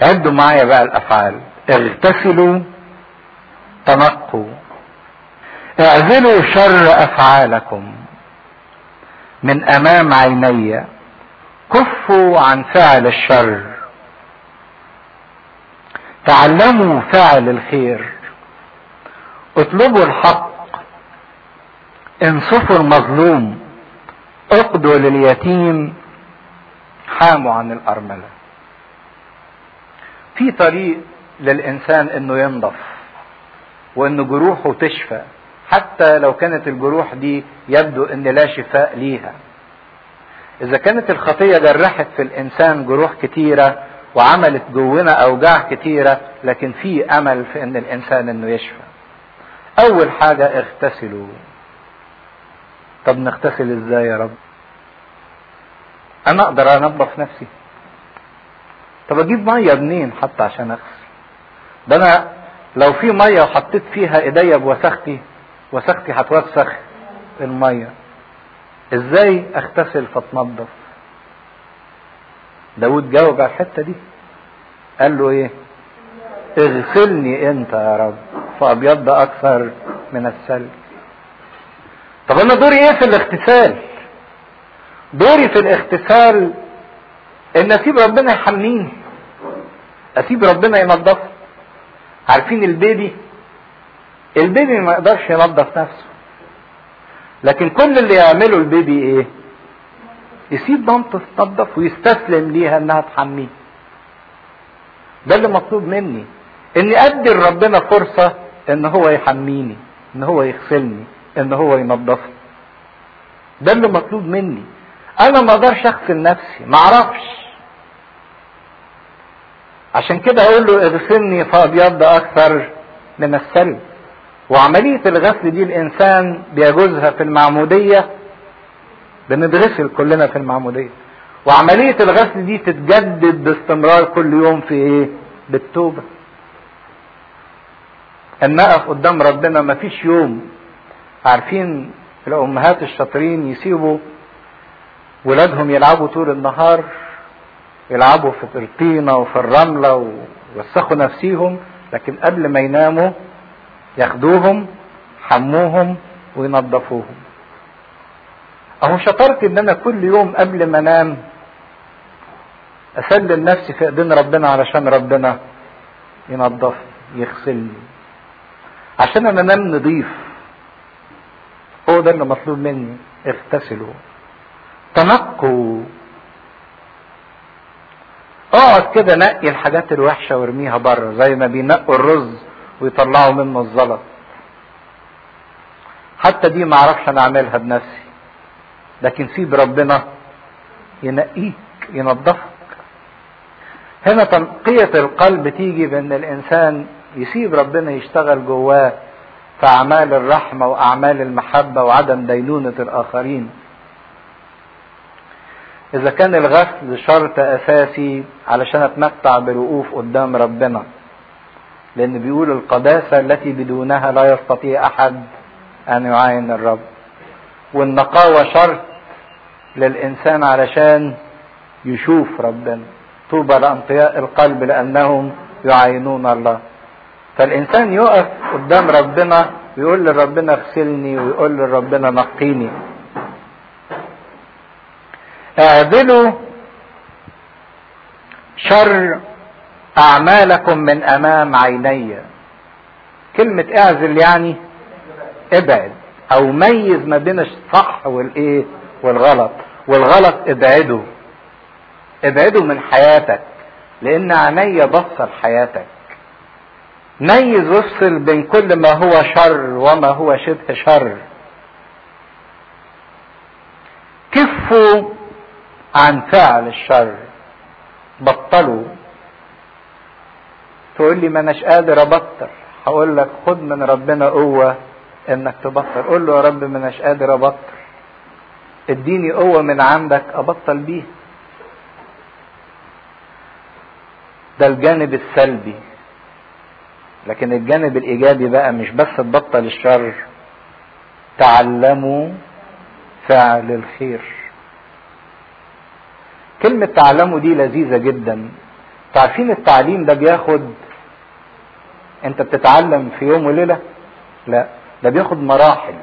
عدوا معايا بقى الافعال اغتسلوا تنقوا اعزلوا شر افعالكم من امام عيني كفوا عن فعل الشر تعلموا فعل الخير اطلبوا الحق انصفوا المظلوم اقضوا لليتيم حاموا عن الارمله في طريق للانسان انه ينضف وان جروحه تشفى حتى لو كانت الجروح دي يبدو ان لا شفاء ليها اذا كانت الخطيه جرحت في الانسان جروح كتيره وعملت جونا اوجاع كتيره لكن في امل في ان الانسان انه يشفى اول حاجه اغتسلوا طب نغتسل ازاي يا رب انا اقدر انظف نفسي طب اجيب ميه منين حتى عشان اغسل ده انا لو في ميه وحطيت فيها ايديا بوسختي وسختي هتوسخ الميه ازاي اغتسل فاتنضف داود جاوب على الحته دي قال له ايه اغسلني انت يا رب فابيض اكثر من الثلج طب انا دوري ايه في الاغتسال دوري في الاغتسال ان اسيب ربنا يحميني اسيب ربنا ينظفني عارفين البيبي البيبي ما يقدرش ينظف نفسه لكن كل اللي يعمله البيبي ايه يسيب مامته تنظف ويستسلم ليها انها تحميه ده اللي مطلوب مني اني ادي لربنا فرصة ان هو يحميني ان هو يغسلني ان هو ينظفني ده اللي مطلوب مني انا ما اقدرش اغسل نفسي ما اعرفش عشان كده اقول له اغسلني فابيض اكثر من الثلج وعملية الغسل دي الانسان بيجوزها في المعمودية بنتغسل كلنا في المعمودية وعملية الغسل دي تتجدد باستمرار كل يوم في ايه بالتوبة ان اقف قدام ربنا مفيش يوم عارفين الامهات الشاطرين يسيبوا ولادهم يلعبوا طول النهار يلعبوا في الطينة وفي الرملة ويوسخوا نفسيهم لكن قبل ما يناموا ياخدوهم حموهم وينظفوهم اهو شطرت ان انا كل يوم قبل ما انام اسلم نفسي في ايدين ربنا علشان ربنا ينظفني يغسلني عشان انا انام نضيف هو ده اللي مطلوب مني اغتسلوا تنقوا اقعد كده نقي الحاجات الوحشة وارميها بره زي ما بينقوا الرز ويطلعوا منه الزلط حتى دي ما اعرفش انا اعملها بنفسي لكن سيب ربنا ينقيك ينظفك هنا تنقية القلب تيجي بان الانسان يسيب ربنا يشتغل جواه في اعمال الرحمة واعمال المحبة وعدم دينونة الاخرين اذا كان الغسل شرط اساسي علشان اتمتع بالوقوف قدام ربنا لان بيقول القداسة التي بدونها لا يستطيع احد ان يعاين الرب والنقاوة شرط للانسان علشان يشوف ربنا طوبى لانقياء القلب لانهم يعاينون الله فالانسان يقف قدام ربنا ويقول لربنا اغسلني ويقول لربنا نقيني اعدلوا شر اعمالكم من امام عيني كلمة اعزل يعني ابعد او ميز ما بين الصح والايه والغلط والغلط ابعده ابعده من حياتك لان عيني بصر حياتك ميز وافصل بين كل ما هو شر وما هو شبه شر كفوا عن فعل الشر بطلوا تقول لي ما اناش قادر ابطل هقول لك خد من ربنا قوة انك تبطل قول له يا رب ما اناش قادر ابطل اديني قوة من عندك ابطل بيها ده الجانب السلبي لكن الجانب الايجابي بقى مش بس تبطل الشر تعلموا فعل الخير كلمة تعلموا دي لذيذة جدا عارفين التعليم ده بياخد انت بتتعلم في يوم وليلة لا ده بياخد مراحل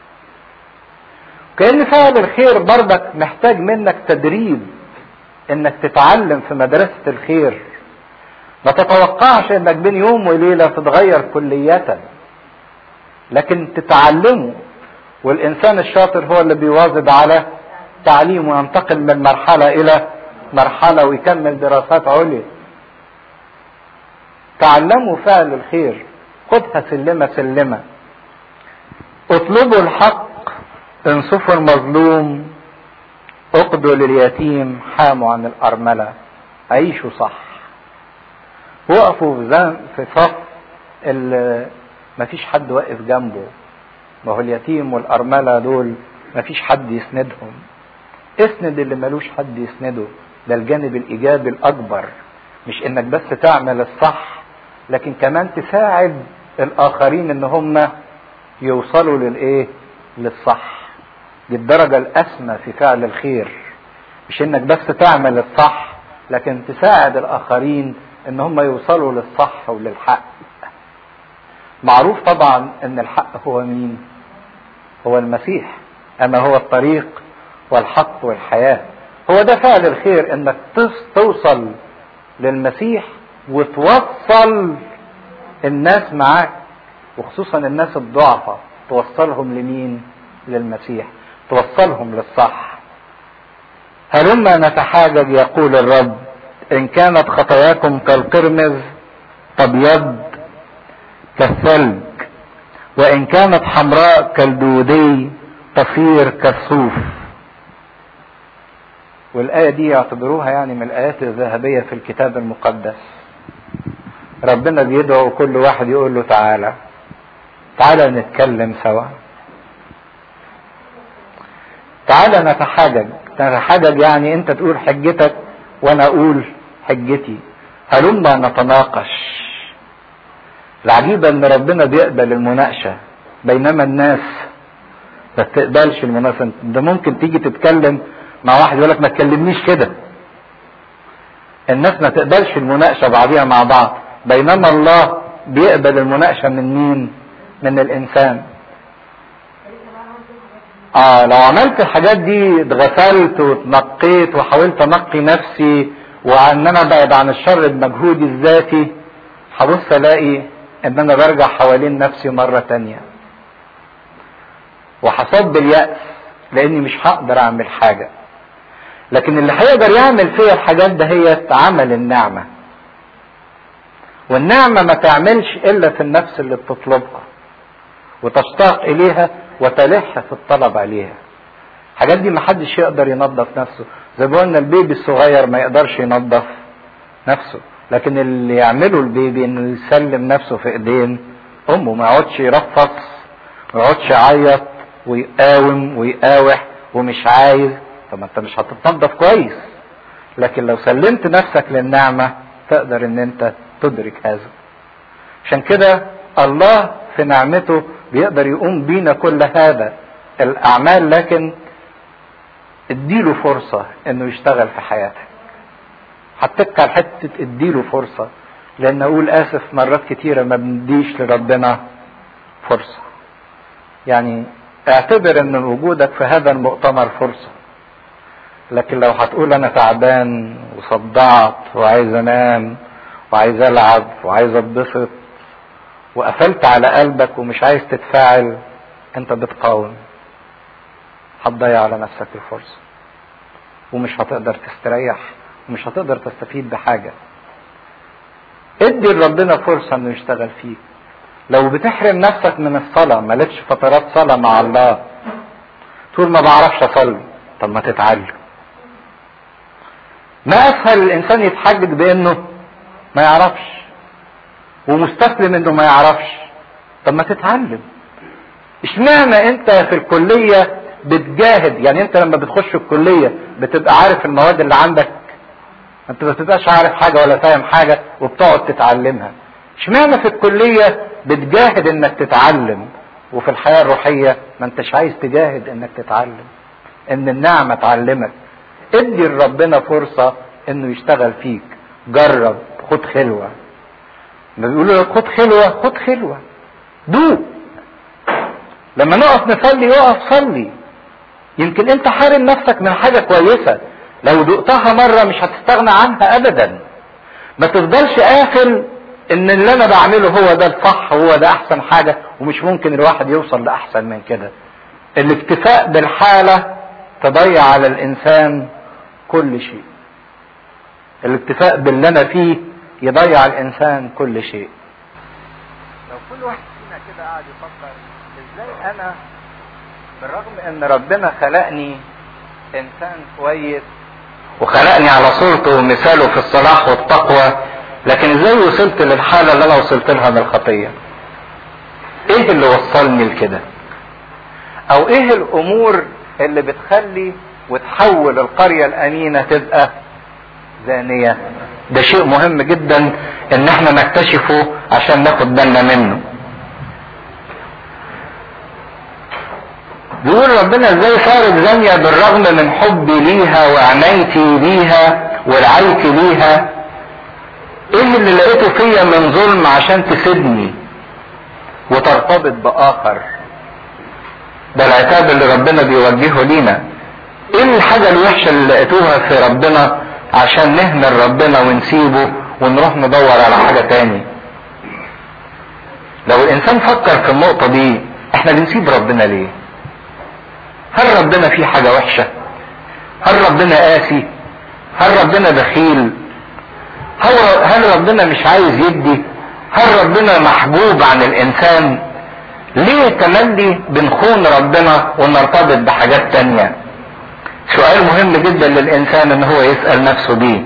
كأن فعل الخير برضك محتاج منك تدريب انك تتعلم في مدرسة الخير ما تتوقعش انك بين يوم وليلة تتغير كلية لكن تتعلمه والانسان الشاطر هو اللي بيواظب على تعليمه وينتقل من مرحلة الى مرحلة ويكمل دراسات عليا تعلموا فعل الخير خدها سلمة سلمة اطلبوا الحق انصفوا المظلوم اقضوا لليتيم حاموا عن الأرملة عيشوا صح وقفوا في زن في صف اللي مفيش حد واقف جنبه ما هو اليتيم والأرملة دول مفيش حد يسندهم اسند اللي ملوش حد يسنده ده الجانب الإيجابي الأكبر مش إنك بس تعمل الصح لكن كمان تساعد الآخرين إن هم يوصلوا للإيه؟ للصح دي الدرجة الأسمى في فعل الخير مش إنك بس تعمل الصح لكن تساعد الآخرين إن هم يوصلوا للصح وللحق معروف طبعا إن الحق هو مين؟ هو المسيح أما هو الطريق والحق والحياة هو ده فعل الخير إنك توصل للمسيح وتوصل الناس معاك وخصوصا الناس الضعفة توصلهم لمين للمسيح توصلهم للصح هلما نتحاجج يقول الرب ان كانت خطاياكم كالقرمز تبيض كالثلج وان كانت حمراء كالدودي تصير كالصوف والآية دي يعتبروها يعني من الآيات الذهبية في الكتاب المقدس ربنا بيدعو كل واحد يقول له تعالى تعالى نتكلم سوا تعالى نتحاجج نتحاجج يعني انت تقول حجتك وانا اقول حجتي هلما نتناقش العجيبة ان ربنا بيقبل المناقشة بينما الناس ما تقبلش المناقشة ده ممكن تيجي تتكلم مع واحد يقول لك ما تكلمنيش كده الناس ما تقبلش المناقشة بعضيها مع بعض بينما الله بيقبل المناقشة من مين من الانسان اه لو عملت الحاجات دي اتغسلت واتنقيت وحاولت انقي نفسي وان انا ابعد عن الشر بمجهودي الذاتي هبص الاقي ان انا برجع حوالين نفسي مرة تانية وحصاد باليأس لاني مش هقدر اعمل حاجة لكن اللي هيقدر يعمل فيا الحاجات ده هي عمل النعمة والنعمة ما تعملش الا في النفس اللي بتطلبها وتشتاق اليها وتلح في الطلب عليها الحاجات دي محدش يقدر ينظف نفسه زي ما قلنا البيبي الصغير ما يقدرش ينظف نفسه لكن اللي يعمله البيبي انه يسلم نفسه في ايدين امه ما يقعدش يرفص ما يقعدش يعيط ويقاوم ويقاوح ومش عايز طب ما انت مش هتتنظف كويس لكن لو سلمت نفسك للنعمة تقدر ان انت تدرك هذا عشان كده الله في نعمته بيقدر يقوم بينا كل هذا الاعمال لكن اديله فرصة انه يشتغل في حياتك هتك على حتة اديله فرصة لان اقول اسف مرات كتيرة ما بنديش لربنا فرصة يعني اعتبر ان وجودك في هذا المؤتمر فرصة لكن لو هتقول انا تعبان وصدعت وعايز انام وعايز العب وعايز اتبسط وقفلت على قلبك ومش عايز تتفاعل انت بتقاوم هتضيع على نفسك الفرصة ومش هتقدر تستريح ومش هتقدر تستفيد بحاجة ادي لربنا فرصة انه يشتغل فيك لو بتحرم نفسك من الصلاة مالكش فترات صلاة مع الله تقول ما بعرفش اصلي طب ما تتعلم ما اسهل الانسان يتحجج بانه ما يعرفش ومستسلم انه ما يعرفش طب ما تتعلم اشمعنى انت في الكلية بتجاهد يعني انت لما بتخش الكلية بتبقى عارف المواد اللي عندك انت ما بتبقاش عارف حاجة ولا فاهم حاجة وبتقعد تتعلمها اشمعنى في الكلية بتجاهد انك تتعلم وفي الحياة الروحية ما انتش عايز تجاهد انك تتعلم ان النعمة تعلمك ادي لربنا فرصة انه يشتغل فيك جرب خد خلوة ما بيقولوا لك خد خلوة خد خلوة دوق لما نقف نصلي يقف صلي يمكن انت حارم نفسك من حاجة كويسة لو دقتها مرة مش هتستغنى عنها ابدا ما تفضلش قافل ان اللي انا بعمله هو ده الصح هو ده احسن حاجة ومش ممكن الواحد يوصل لاحسن من كده الاكتفاء بالحالة تضيع على الانسان كل شيء الاكتفاء باللي انا فيه يضيع الانسان كل شيء لو كل واحد فينا كده قاعد يفكر ازاي انا بالرغم ان ربنا خلقني انسان كويس وخلقني على صورته ومثاله في الصلاح والتقوى لكن ازاي وصلت للحالة اللي انا وصلت لها من الخطية ايه اللي وصلني لكده او ايه الامور اللي بتخلي وتحول القرية الامينة تبقى زانية ده شيء مهم جدا ان احنا نكتشفه عشان ناخد بالنا منه بيقول ربنا ازاي صارت زانية بالرغم من حبي ليها وعنايتي ليها ورعايتي ليها ايه اللي لقيته فيا من ظلم عشان تسيبني وترتبط باخر ده العتاب اللي ربنا بيوجهه لينا ايه الحاجة الوحشة اللي لقيتوها في ربنا عشان نهمل ربنا ونسيبه ونروح ندور على حاجة تاني لو الانسان فكر في النقطة دي احنا بنسيب ربنا ليه هل ربنا فيه حاجة وحشة هل ربنا قاسي هل ربنا بخيل هل, هل ربنا مش عايز يدي هل ربنا محبوب عن الانسان ليه تملي بنخون ربنا ونرتبط بحاجات تانية سؤال مهم جدا للانسان ان هو يسأل نفسه بيه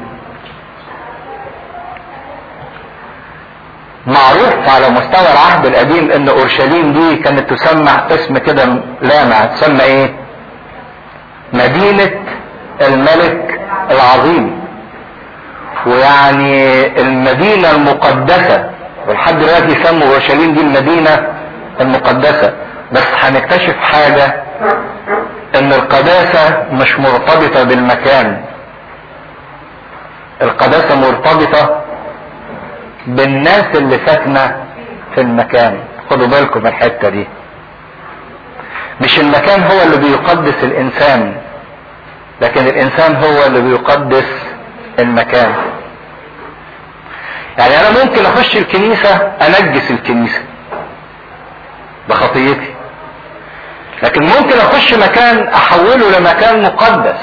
معروف على مستوى العهد القديم ان اورشليم دي كانت تسمى اسم كده لامع تسمى ايه مدينة الملك العظيم ويعني المدينة المقدسة ولحد دلوقتي يسموا اورشليم دي المدينة المقدسة بس هنكتشف حاجة ان القداسة مش مرتبطة بالمكان القداسة مرتبطة بالناس اللي ساكنة في المكان خدوا بالكم من الحتة دي مش المكان هو اللي بيقدس الانسان لكن الانسان هو اللي بيقدس المكان يعني انا ممكن اخش الكنيسة انجس الكنيسة بخطيتي لكن ممكن اخش مكان احوله لمكان مقدس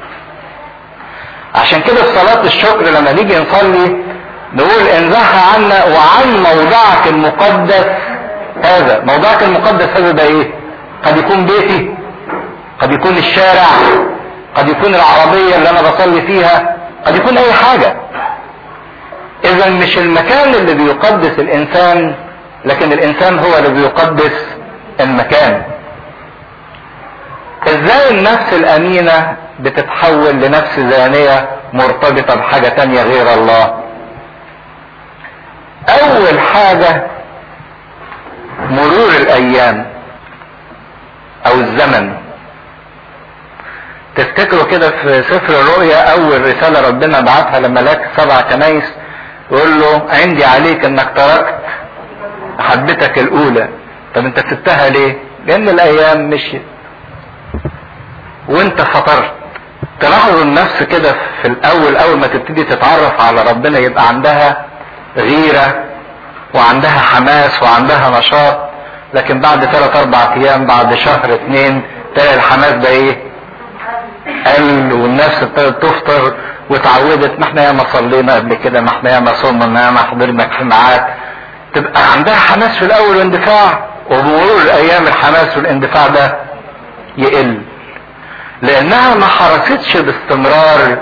عشان كده في صلاة الشكر لما نيجي نصلي نقول انزح عنا وعن موضعك المقدس هذا موضعك المقدس هذا ده ايه قد يكون بيتي قد يكون الشارع قد يكون العربية اللي انا بصلي فيها قد يكون اي حاجة اذا مش المكان اللي بيقدس الانسان لكن الانسان هو اللي بيقدس المكان ازاي النفس الامينة بتتحول لنفس زانية مرتبطة بحاجة تانية غير الله اول حاجة مرور الايام او الزمن تفتكروا كده في سفر الرؤيا اول رسالة ربنا بعتها لملاك سبع كنايس يقول له عندي عليك انك تركت محبتك الاولى طب انت سبتها ليه لان الايام مشيت وانت فطرت تلاحظوا النفس كده في الاول اول ما تبتدي تتعرف على ربنا يبقى عندها غيرة وعندها حماس وعندها نشاط لكن بعد ثلاث اربع ايام بعد شهر اتنين تلاقي الحماس ده ايه قل والنفس ابتدت تفطر واتعودت ما احنا ياما صلينا قبل كده ما احنا ياما صومنا ما ياما حضرنا اجتماعات تبقى عندها حماس في الاول واندفاع وبمرور الايام الحماس والاندفاع ده يقل لانها ما حرستش باستمرار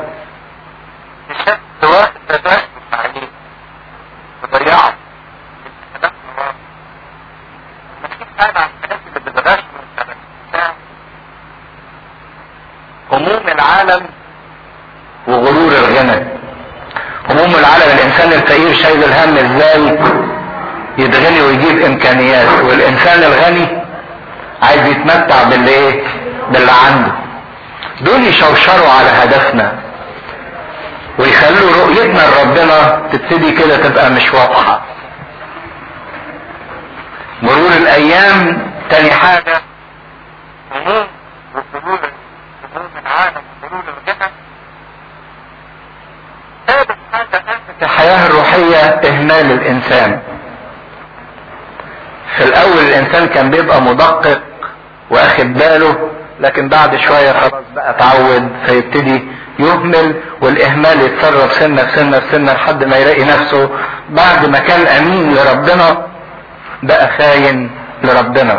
وقت تدخل عليه وضيعت هموم العالم وغرور الغنى هموم العالم الانسان الفقير شايل الهم ازاي يتغني ويجيب امكانيات والانسان الغني عايز يتمتع باللي ايه باللي عنده دول يشوشروا على هدفنا ويخلوا رؤيتنا لربنا تبتدي كده تبقى مش واضحة مرور الايام تاني حاجة هموم وحلول هموم العالم وحلول الجسد ثالث حاجة في الحياة الروحية اهمال الانسان في الاول الانسان كان بيبقى مدقق واخد باله لكن بعد شوية خلاص بقى اتعود فيبتدي يهمل والاهمال يتصرف سنة في سنة في سنة لحد ما يلاقي نفسه بعد ما كان امين لربنا بقى خاين لربنا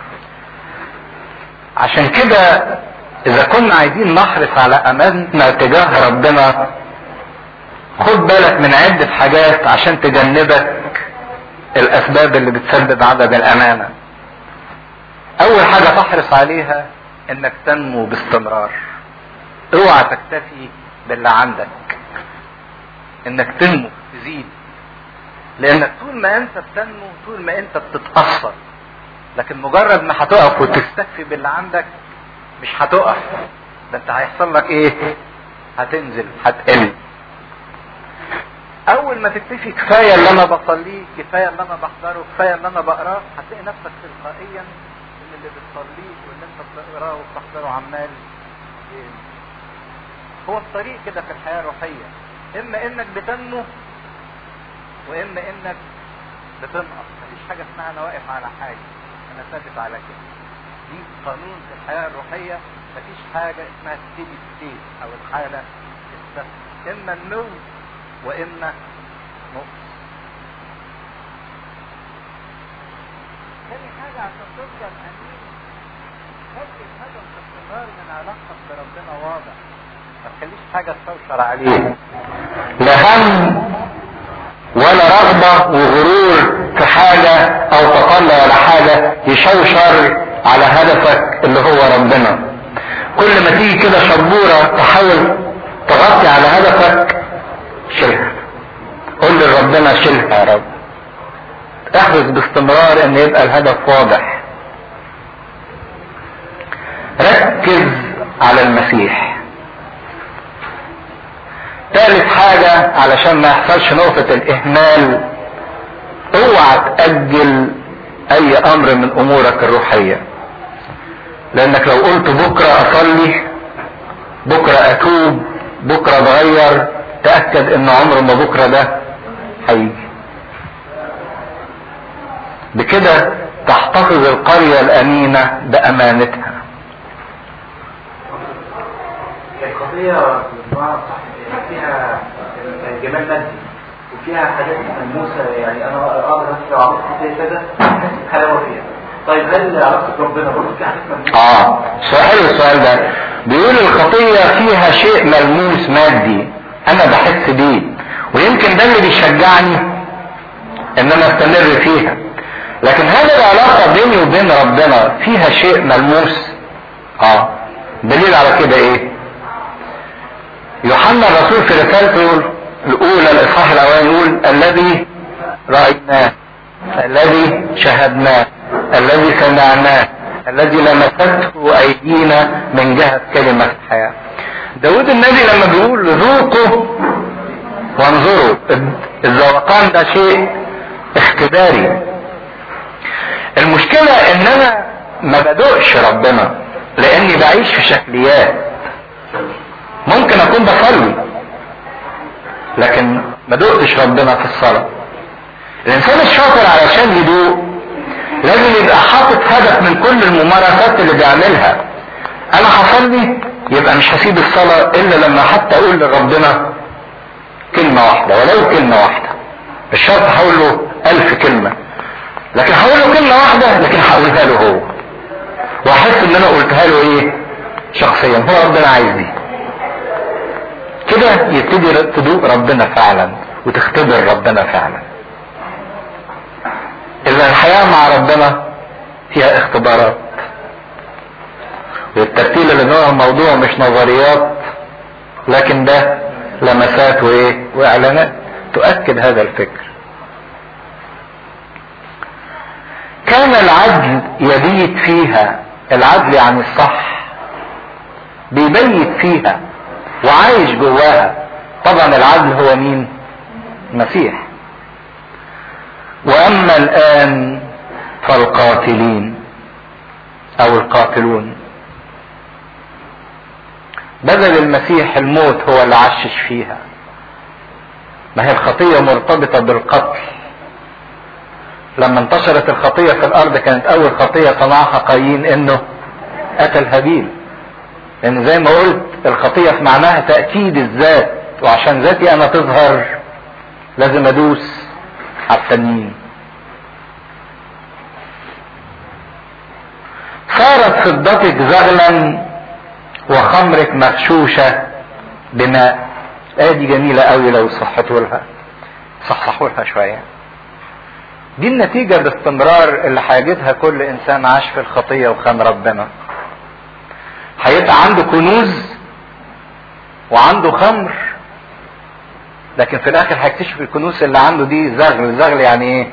عشان كده اذا كنا عايزين نحرص على اماننا تجاه ربنا خد بالك من عدة حاجات عشان تجنبك الاسباب اللي بتسبب عدم الامانة اول حاجة تحرص عليها انك تنمو باستمرار اوعى تكتفي باللي عندك انك تنمو تزيد لانك طول ما انت بتنمو طول ما انت بتتأثر لكن مجرد ما هتقف وتستكفي باللي عندك مش هتقف ده انت هيحصل لك ايه هتنزل هتقل اول ما تكتفي كفايه اللي انا بصليه كفايه اللي انا بحضره كفايه اللي انا بقراه هتلاقي نفسك تلقائيا ان اللي بتصليه واللي انت بتقراه وبتحضره عمال إيه؟ هو الطريق كده في الحياه الروحيه اما انك بتنمو واما انك بتنقص مفيش حاجه اسمها انا واقف على حاجه انا ثابت على كده دي قانون في الحياه الروحيه مفيش حاجه اسمها ستيدي ستيت او الحاله الثابته اما النمو واما نقص تاني حاجة عشان تفضل أمين خلي الهدف باستمرار من علاقتك بربنا واضح ما تخليش حاجة تستوشر عليه لا هم ولا رغبة وغرور في حاجة أو تطلع ولا حاجة يشوشر على هدفك اللي هو ربنا كل ما تيجي كده شبورة تحاول تغطي على هدفك شيلها قل لربنا شيلها يا رب احرص باستمرار ان يبقى الهدف واضح ركز على المسيح ثالث حاجة علشان ما يحصلش نقطة الاهمال اوعى تأجل اي امر من امورك الروحية لانك لو قلت بكرة اصلي بكرة اتوب بكرة اتغير تأكد ان عمر ما بكرة ده هيجي بكده تحتفظ القرية الأمينة بأمانتها القضية بمعنى صح فيها جمال مادي وفيها حاجات ملموسة يعني أنا أقدر أسمع علاقة زي كده حلاوة فيها طيب هل علاقة ربنا برضه فيها حاجات ملموسة؟ اه سؤال حلو السؤال ده بيقول الخطية فيها شيء ملموس مادي انا بحس بيه ويمكن ده اللي بيشجعني ان انا استمر فيها لكن هل العلاقة بيني وبين ربنا فيها شيء ملموس اه دليل على كده ايه يوحنا الرسول في رسالته الاولى الاصحاح الاولاني يقول الذي رايناه الذي شاهدناه الذي سمعناه الذي لمسته ايدينا من جهه كلمه الحياه داود النبي لما بيقول ذوقوا وانظروا الذوقان ده شيء اختباري المشكلة ان انا ما بدوقش ربنا لاني بعيش في شكليات ممكن اكون بصلي لكن ما دقتش ربنا في الصلاة الانسان الشاطر علشان يدوق لازم يبقى حاطط هدف من كل الممارسات اللي بيعملها انا هصلي يبقى مش هسيب الصلاة الا لما حتى اقول لربنا كلمة واحدة ولو كلمة واحدة مش شرط هقول له الف كلمة لكن هقول له كلمة واحدة لكن هقولها له هو واحس ان انا قلتها له ايه شخصيا هو ربنا عايز دي كده يبتدي تدوق ربنا فعلا وتختبر ربنا فعلا اذا الحياة مع ربنا فيها اختبارات والترتيل اللي نوع الموضوع مش نظريات لكن ده لمسات وايه واعلانات تؤكد هذا الفكر كان العدل يبيت فيها العدل عن الصح بيبيت فيها وعايش جواها طبعا العدل هو مين المسيح واما الان فالقاتلين او القاتلون بدل المسيح الموت هو اللي عشش فيها ما هي الخطية مرتبطة بالقتل لما انتشرت الخطية في الارض كانت اول خطية صنعها قايين انه قتل هابيل لان زي ما قلت الخطية في معناها تأكيد الذات وعشان ذاتي انا تظهر لازم ادوس على التنين صارت فضتك زغلا وخمرك مغشوشة بماء الآية دي جميلة قوي لو صحتوا لها صححوا لها شوية دي النتيجة باستمرار اللي هيجدها كل إنسان عاش في الخطية وخان ربنا هيبقى عنده كنوز وعنده خمر لكن في الآخر هيكتشف الكنوز اللي عنده دي زغل زغل يعني إيه؟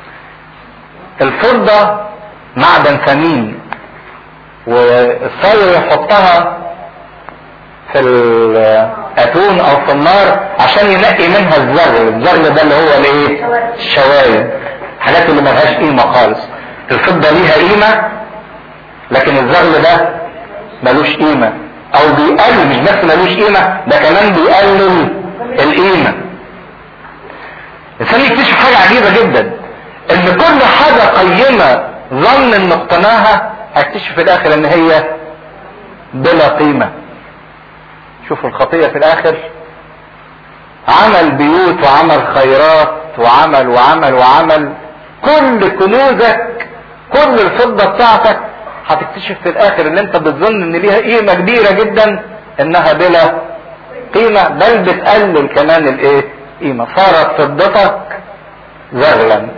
الفضة معدن ثمين والصاير يحطها في الاتون او في النار عشان ينقي منها الزغل الزغل ده اللي هو الايه الشوايب الحاجات اللي ملهاش قيمه خالص الفضه ليها قيمه لكن الزغل ده ملوش قيمه او بيقلل مش بس ملوش قيمه ده كمان بيقلل القيمه الانسان يكتشف حاجه عجيبه جدا ان كل حاجه قيمه ظن ان اقتناها هكتشف في الاخر ان هي بلا قيمة شوفوا الخطية في الاخر عمل بيوت وعمل خيرات وعمل وعمل وعمل كل كنوزك كل الفضة بتاعتك هتكتشف في الاخر ان انت بتظن ان ليها قيمة كبيرة جدا انها بلا قيمة بل بتقلل كمان الايه قيمة صارت فضتك زغلا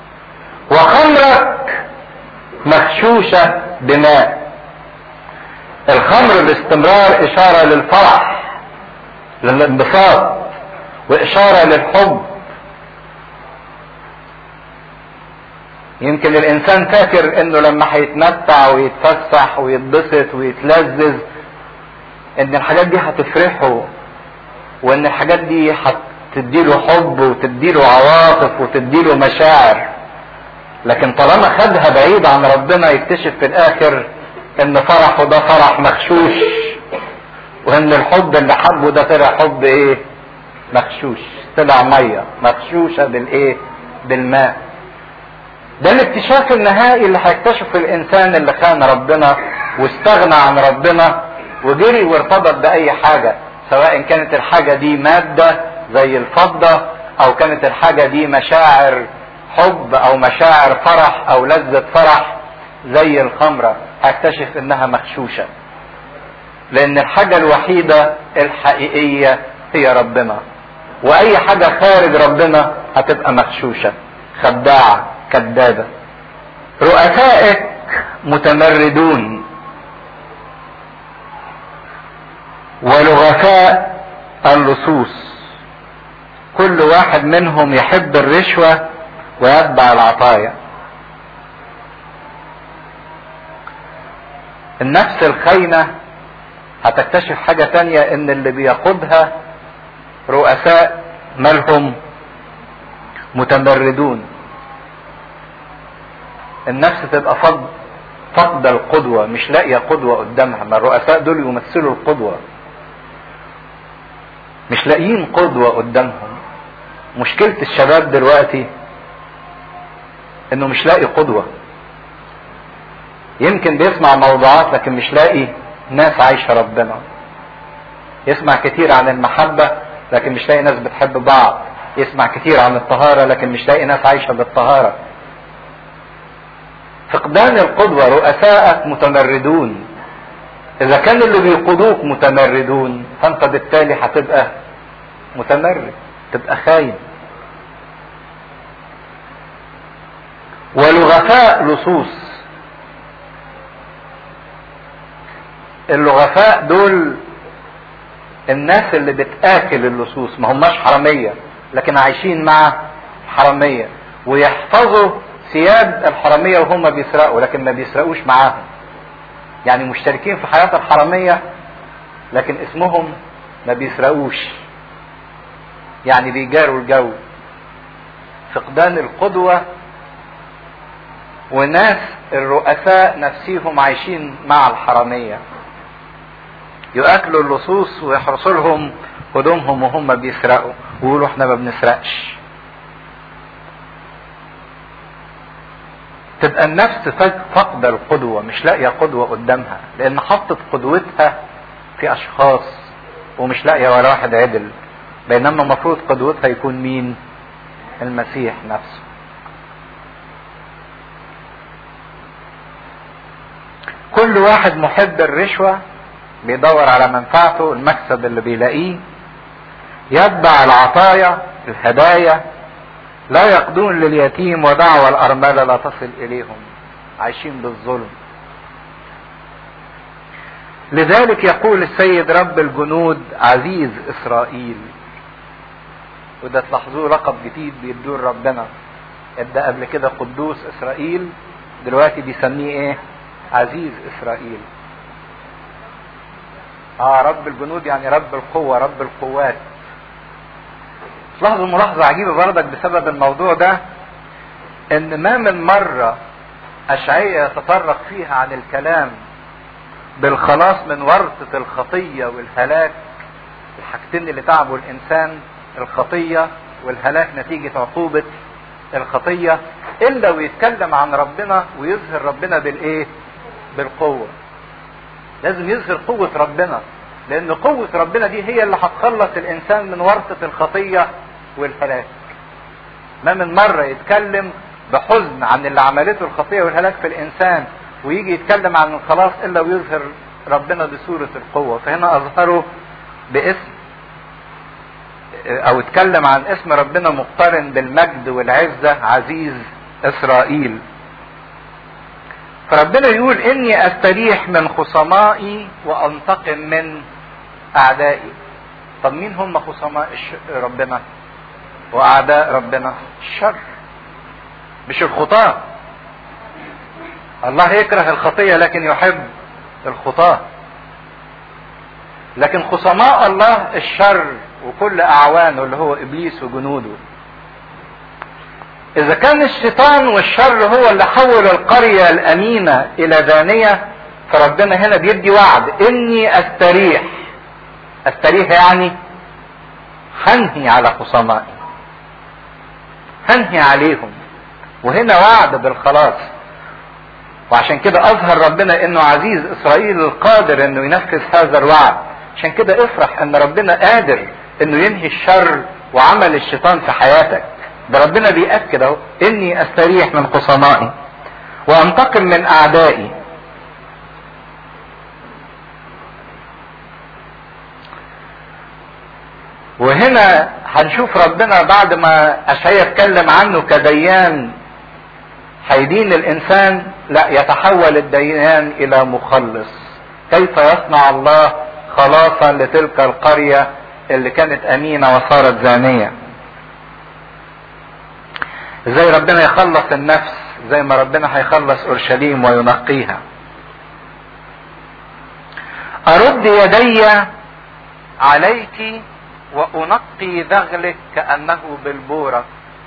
وخمرك مغشوشة بماء الخمر باستمرار اشارة للفرح للانبساط واشارة للحب يمكن الانسان فاكر انه لما هيتمتع ويتفسح ويتبسط ويتلذذ ان الحاجات دي هتفرحه وان الحاجات دي هتديله حب وتديله عواطف وتديله مشاعر لكن طالما خدها بعيد عن ربنا يكتشف في الاخر ان فرحه ده فرح مغشوش وان الحب اللي حبه ده طلع حب ايه مغشوش طلع ميه مغشوشه بالايه بالماء ده الاكتشاف النهائي اللي هيكتشفه الانسان اللي خان ربنا واستغنى عن ربنا وجري وارتبط باي حاجه سواء كانت الحاجه دي ماده زي الفضه او كانت الحاجه دي مشاعر حب او مشاعر فرح او لذة فرح زي الخمرة هكتشف انها مغشوشة لان الحاجة الوحيدة الحقيقية هي ربنا واي حاجة خارج ربنا هتبقى مغشوشة خداعة كذابة رؤسائك متمردون ولغفاء اللصوص كل واحد منهم يحب الرشوه ويتبع العطايا النفس الخاينة هتكتشف حاجة تانية ان اللي بيقودها رؤساء مالهم متمردون النفس تبقى فض فقد القدوة مش لاقية قدوة قدامها ما الرؤساء دول يمثلوا القدوة مش لاقيين قدوة قدامهم مشكلة الشباب دلوقتي انه مش لاقي قدوة يمكن بيسمع موضوعات لكن مش لاقي ناس عايشة ربنا يسمع كتير عن المحبة لكن مش لاقي ناس بتحب بعض يسمع كتير عن الطهارة لكن مش لاقي ناس عايشة بالطهارة فقدان القدوة رؤساءك متمردون اذا كان اللي بيقودوك متمردون فانت بالتالي هتبقى متمرد تبقى خاين ولغفاء لصوص اللغفاء دول الناس اللي بتاكل اللصوص ما هماش حراميه لكن عايشين مع حراميه ويحفظوا ثياب الحراميه وهم بيسرقوا لكن ما بيسرقوش معاهم يعني مشتركين في حياه الحراميه لكن اسمهم ما بيسرقوش يعني بيجاروا الجو فقدان القدوة وناس الرؤساء نفسيهم عايشين مع الحرامية يؤكلوا اللصوص ويحرسوا لهم هدومهم وهم بيسرقوا ويقولوا احنا ما بنسرقش تبقى النفس فاقدة القدوة مش لاقية قدوة قدامها لأن حطت قدوتها في أشخاص ومش لاقية ولا واحد عدل بينما المفروض قدوتها يكون مين؟ المسيح نفسه. كل واحد محب الرشوة بيدور على منفعته المكسب اللي بيلاقيه يتبع العطايا الهدايا لا يقضون لليتيم ودعوى الأرملة لا تصل إليهم عايشين بالظلم لذلك يقول السيد رب الجنود عزيز إسرائيل وده تلاحظوه لقب جديد بيدوه ربنا ادى قبل كده قدوس إسرائيل دلوقتي بيسميه ايه عزيز إسرائيل اه رب الجنود يعني رب القوة رب القوات لاحظوا ملاحظة عجيبة برضك بسبب الموضوع ده ان ما من مرة اشعية يتطرق فيها عن الكلام بالخلاص من ورطة الخطية والهلاك الحاجتين اللي تعبوا الانسان الخطية والهلاك نتيجة عقوبة الخطية الا ويتكلم عن ربنا ويظهر ربنا بالايه بالقوة لازم يظهر قوة ربنا لان قوة ربنا دي هي اللي هتخلص الانسان من ورطة الخطية والهلاك ما من مرة يتكلم بحزن عن اللي عملته الخطية والهلاك في الانسان ويجي يتكلم عن الخلاص الا ويظهر ربنا بصورة القوة فهنا اظهره باسم او اتكلم عن اسم ربنا مقترن بالمجد والعزة عزيز اسرائيل فربنا يقول اني استريح من خصمائي وانتقم من اعدائي طب مين هم خصماء ربنا واعداء ربنا الشر مش الخطاة الله يكره الخطية لكن يحب الخطاة لكن خصماء الله الشر وكل اعوانه اللي هو ابليس وجنوده اذا كان الشيطان والشر هو اللي حول القرية الامينة الى دانية فربنا هنا بيدي وعد اني استريح استريح يعني هنهي على خصمائي هنهي عليهم وهنا وعد بالخلاص وعشان كده اظهر ربنا انه عزيز اسرائيل القادر انه ينفذ هذا الوعد عشان كده افرح ان ربنا قادر انه ينهي الشر وعمل الشيطان في حياتك ده ربنا بيأكد اهو اني استريح من خصمائي وانتقم من اعدائي وهنا هنشوف ربنا بعد ما اشعيا اتكلم عنه كديان هيدين الانسان لا يتحول الديان الى مخلص كيف يصنع الله خلاصا لتلك القرية اللي كانت امينة وصارت زانية ازاي ربنا يخلص النفس زي ما ربنا هيخلص اورشليم وينقيها ارد يدي عليك وانقي ذغلك كانه بالبوره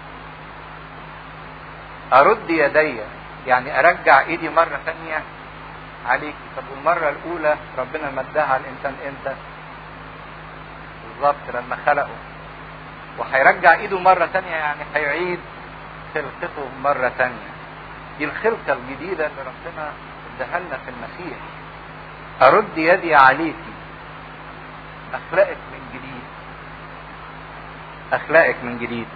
ارد يدي يعني ارجع ايدي مرة ثانية عليك طب والمرة الاولى ربنا مدها على الانسان امتى بالظبط لما خلقه وهيرجع ايده مرة ثانية يعني هيعيد خلقته مرة ثانية دي الخلقة الجديدة اللي ربنا اداها لنا في المسيح ارد يدي عليكي اخلقك من جديد اخلقك من جديد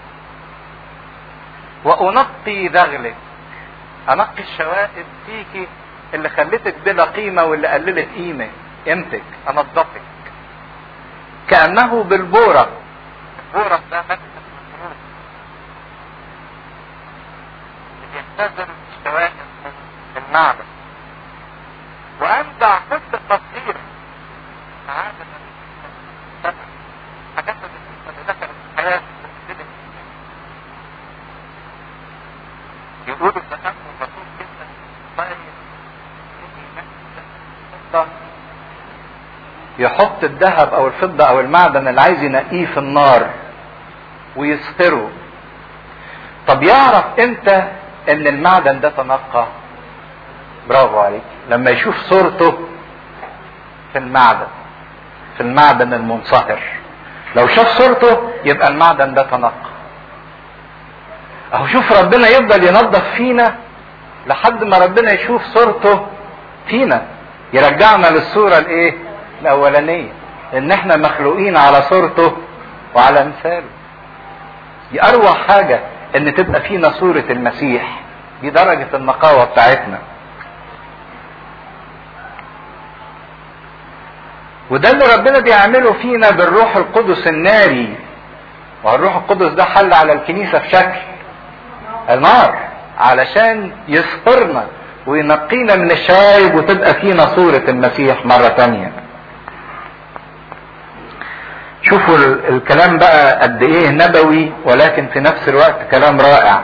وانقي ذغلك انقي الشوائب فيكي اللي خلتك بلا قيمة واللي قللت قيمة قيمتك انضفك كأنه بالبورة البورة ده مكتب مفروض يختزن الشوائب من المعدن وانزع كل التصوير عادة حاجات اللي دخلت الحياة يقولوا الزكاة الرسول جدا يحط الذهب او الفضة او المعدن اللي عايز ينقيه في النار ويصهره طب يعرف امتى ان المعدن ده تنقى برافو عليك لما يشوف صورته في المعدن في المعدن المنصهر لو شاف صورته يبقى المعدن ده تنقى اهو شوف ربنا يفضل ينظف فينا لحد ما ربنا يشوف صورته فينا يرجعنا للصورة الايه الاولانية ان احنا مخلوقين على صورته وعلى مثاله دي اروع حاجة ان تبقى فينا صورة المسيح دي درجة النقاوة بتاعتنا وده اللي ربنا بيعمله فينا بالروح القدس الناري والروح القدس ده حل على الكنيسة في شكل النار علشان يصهرنا وينقينا من الشايب وتبقى فينا صورة المسيح مرة تانية شوفوا الكلام بقى قد ايه نبوي ولكن في نفس الوقت كلام رائع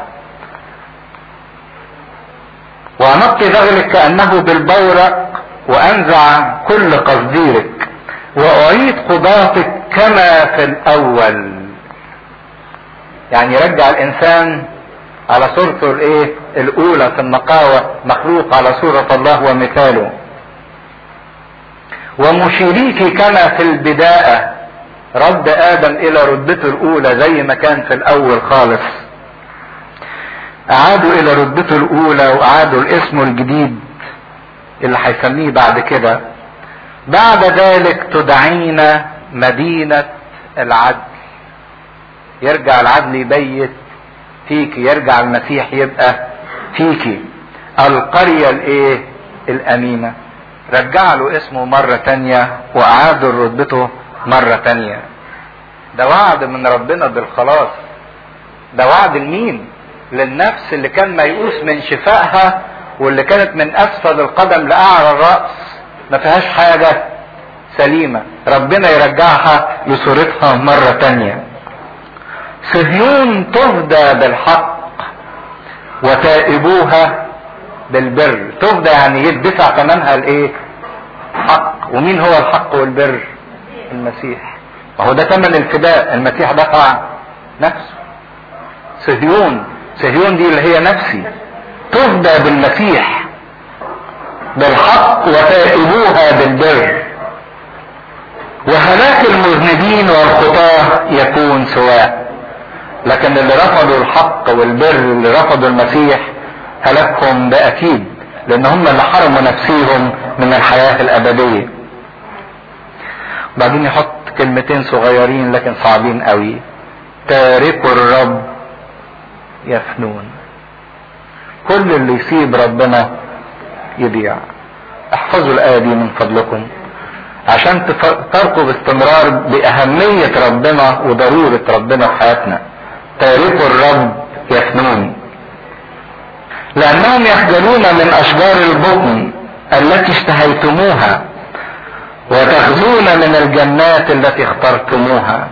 وانقي ذغلك كانه بالبورق وانزع كل قصديرك واعيد قضاتك كما في الاول يعني يرجع الانسان على صورته الايه الاولى في النقاوة مخلوق على صورة الله ومثاله ومشيريك كما في البداية رد ادم الى رتبته الاولى زي ما كان في الاول خالص اعادوا الى رتبته الاولى واعادوا الاسم الجديد اللي هيسميه بعد كده بعد ذلك تدعين مدينة العدل يرجع العدل يبيت فيك يرجع المسيح يبقى فيك القرية الايه الامينة رجع له اسمه مرة تانية واعادوا رتبته مرة تانية ده وعد من ربنا بالخلاص ده وعد لمين للنفس اللي كان ميؤوس من شفائها واللي كانت من اسفل القدم لاعلى الرأس ما فيهاش حاجة سليمة ربنا يرجعها لصورتها مرة تانية صهيون تفدى بالحق وتائبوها بالبر تفدى يعني يدفع ثمنها الايه حق ومين هو الحق والبر المسيح وهو ده ثمن الفداء المسيح دفع نفسه صهيون صهيون دي اللي هي نفسي تفدى بالمسيح بالحق وتائبوها بالبر وهلاك المذنبين والخطاة يكون سواء لكن اللي رفضوا الحق والبر اللي رفضوا المسيح هلاكهم ده اكيد لان هم اللي حرموا نفسيهم من الحياة الابدية بعدين يحط كلمتين صغيرين لكن صعبين قوي تاركوا الرب يفنون كل اللي يسيب ربنا يضيع احفظوا الآية دي من فضلكم عشان تركوا باستمرار بأهمية ربنا وضرورة ربنا في حياتنا تاركوا الرب يفنون لأنهم يخجلون من أشجار البطن التي اشتهيتموها وتغزون من الجنات التي اخترتموها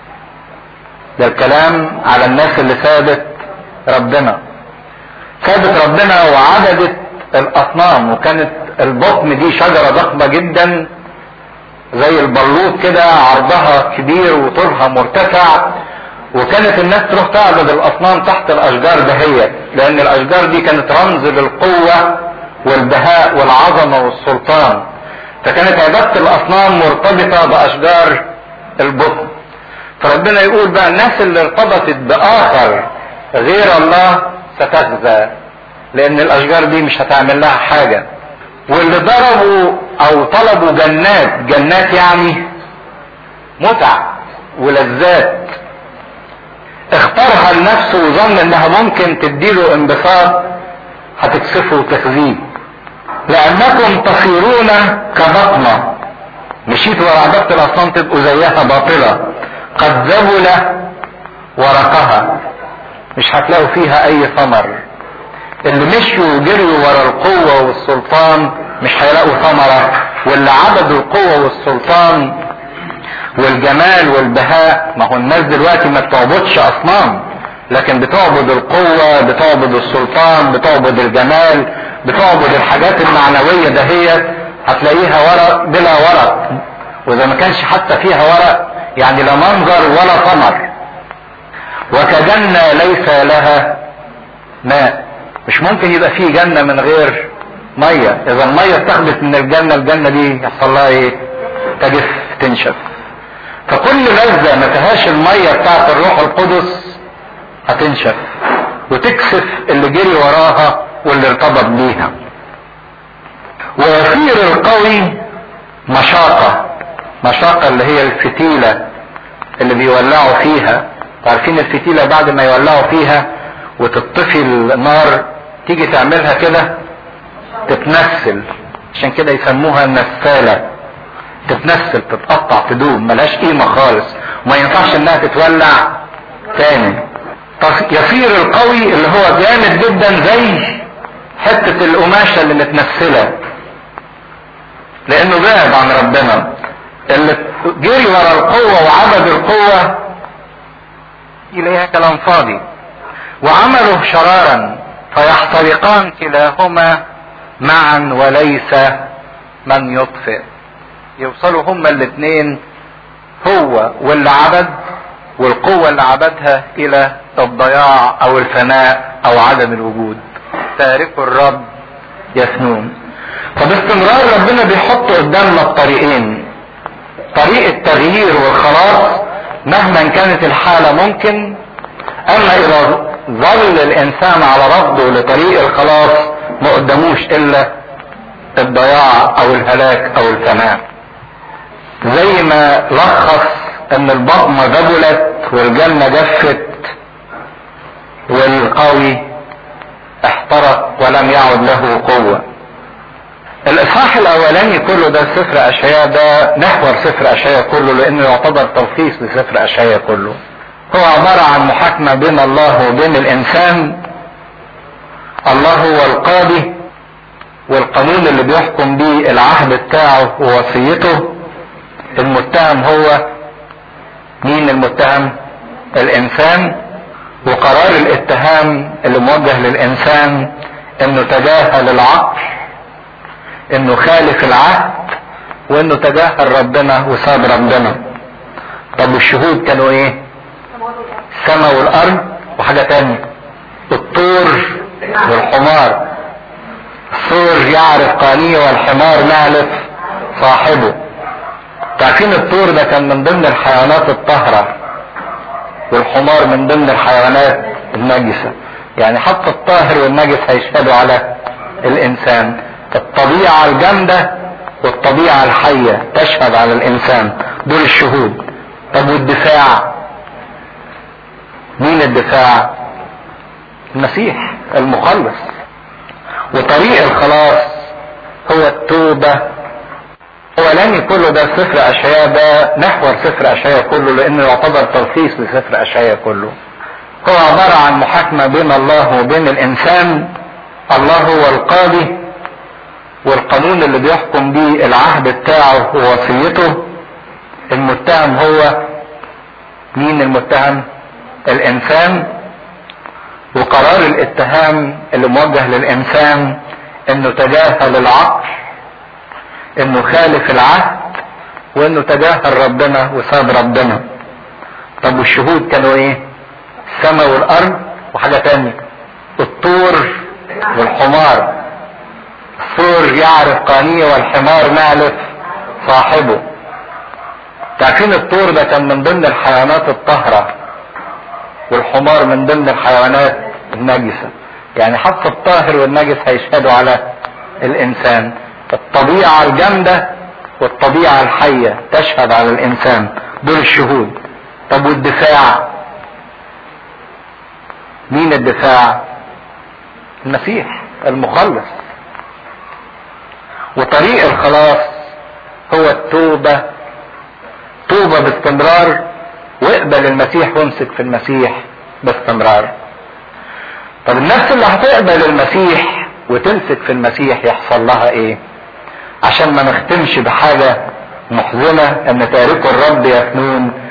ده الكلام على الناس اللي سابت ربنا سابت ربنا وعبدت الاصنام وكانت البطن دي شجره ضخمه جدا زي البلوط كده عرضها كبير وطولها مرتفع وكانت الناس تروح تعبد الاصنام تحت الاشجار دهيت لان الاشجار دي كانت رمز للقوه والبهاء والعظمه والسلطان فكانت عباده الاصنام مرتبطه باشجار البطن فربنا يقول بقى الناس اللي ارتبطت باخر غير الله ستخزى لان الاشجار دي مش هتعمل لها حاجة واللي ضربوا او طلبوا جنات جنات يعني متع ولذات اختارها لنفسه وظن انها ممكن تديله انبساط هتكسفه وتخزيه لانكم تصيرون كبطنة مشيتوا ورا عبادة الاصنام تبقوا زيها باطلة قد ذبل ورقها مش هتلاقوا فيها اي ثمر اللي مشوا وجريوا ورا القوة والسلطان مش هيلاقوا ثمرة واللي عبدوا القوة والسلطان والجمال والبهاء ما هو الناس دلوقتي ما بتعبدش اصنام لكن بتعبد القوة بتعبد السلطان بتعبد الجمال بتعبد الحاجات المعنوية دهيت هتلاقيها ورق بلا ورق واذا ما كانش حتى فيها ورق يعني لا منظر ولا ثمر وكجنة ليس لها ماء مش ممكن يبقى فيه جنة من غير مية اذا المية اتخذت من الجنة الجنة دي يحصل لها ايه تجف تنشف فكل لذة ما فيهاش المية بتاعت الروح القدس هتنشف وتكسف اللي جري وراها واللي ارتبط بيها ويصير القوي مشاقة مشاقة اللي هي الفتيلة اللي بيولعوا فيها عارفين الفتيلة بعد ما يولعوا فيها وتطفي النار تيجي تعملها كده تتنسل عشان كده يسموها النسالة تتنسل تتقطع تدوم ملهاش قيمة خالص وما ينفعش انها تتولع تاني يصير القوي اللي هو جامد جدا زي حتة القماشة اللي متنسلة لانه بعد عن ربنا اللي جري ورا القوة وعبد القوة إليها كلام فاضي وعملوا شرارا فيحترقان كلاهما معا وليس من يطفئ يوصلوا هما الاثنين هو واللي عبد والقوة اللي عبدها الى الضياع او الفناء او عدم الوجود تاركوا الرب يفنون فباستمرار ربنا بيحط قدامنا الطريقين طريق التغيير والخلاص مهما كانت الحالة ممكن اما اذا ظل الانسان على رفضه لطريق الخلاص ما قدموش الا الضياع او الهلاك او الفناء زي ما لخص ان البطمة ذبلت والجنة جفت والقوي احترق ولم يعد له قوة الاصحاح الاولاني كله ده سفر اشعياء ده محور سفر اشعياء كله لانه يعتبر تلخيص لسفر اشعياء كله هو عبارة عن محاكمة بين الله وبين الانسان الله هو القاضي والقانون اللي بيحكم بيه العهد بتاعه ووصيته المتهم هو مين المتهم الانسان وقرار الاتهام اللي موجه للانسان انه تجاهل العقل انه خالف العهد وانه تجاهل ربنا وساب ربنا طب والشهود كانوا ايه السماء والارض وحاجة تانية الطور والحمار الثور يعرف قانيه والحمار نعلف صاحبه تعرفين الطور ده كان من ضمن الحيوانات الطاهرة والحمار من ضمن الحيوانات النجسة يعني حتى الطاهر والنجس هيشهدوا على الانسان الطبيعة الجامدة والطبيعة الحية تشهد على الانسان دول الشهود طب والدفاع مين الدفاع المسيح المخلص وطريق الخلاص هو التوبة اولاني كله ده سفر اشعياء ده محور سفر اشعياء كله لانه يعتبر تلخيص لسفر اشعياء كله هو عبارة عن محاكمة بين الله وبين الانسان الله هو القاضي والقانون اللي بيحكم بيه العهد بتاعه ووصيته المتهم هو مين المتهم الانسان وقرار الاتهام اللي موجه للانسان انه تجاهل العقل انه خالف العهد وانه تجاهل ربنا وساب ربنا طب والشهود كانوا ايه السماء والارض وحاجة تانية الطور والحمار الثور يعرف قانيه والحمار نعلف صاحبه تعرفين الطور ده كان من ضمن الحيوانات الطاهرة والحمار من ضمن الحيوانات النجسة يعني حتى الطاهر والنجس هيشهدوا على الانسان الطبيعة الجامدة والطبيعة الحية تشهد على الانسان دول الشهود طب والدفاع مين الدفاع المسيح المخلص وطريق الخلاص هو التوبة توبة باستمرار واقبل المسيح وامسك في المسيح باستمرار طب النفس اللي هتقبل المسيح وتمسك في المسيح يحصل لها ايه عشان ما نختمش بحاجة محزنة ان تاركوا الرب يفنون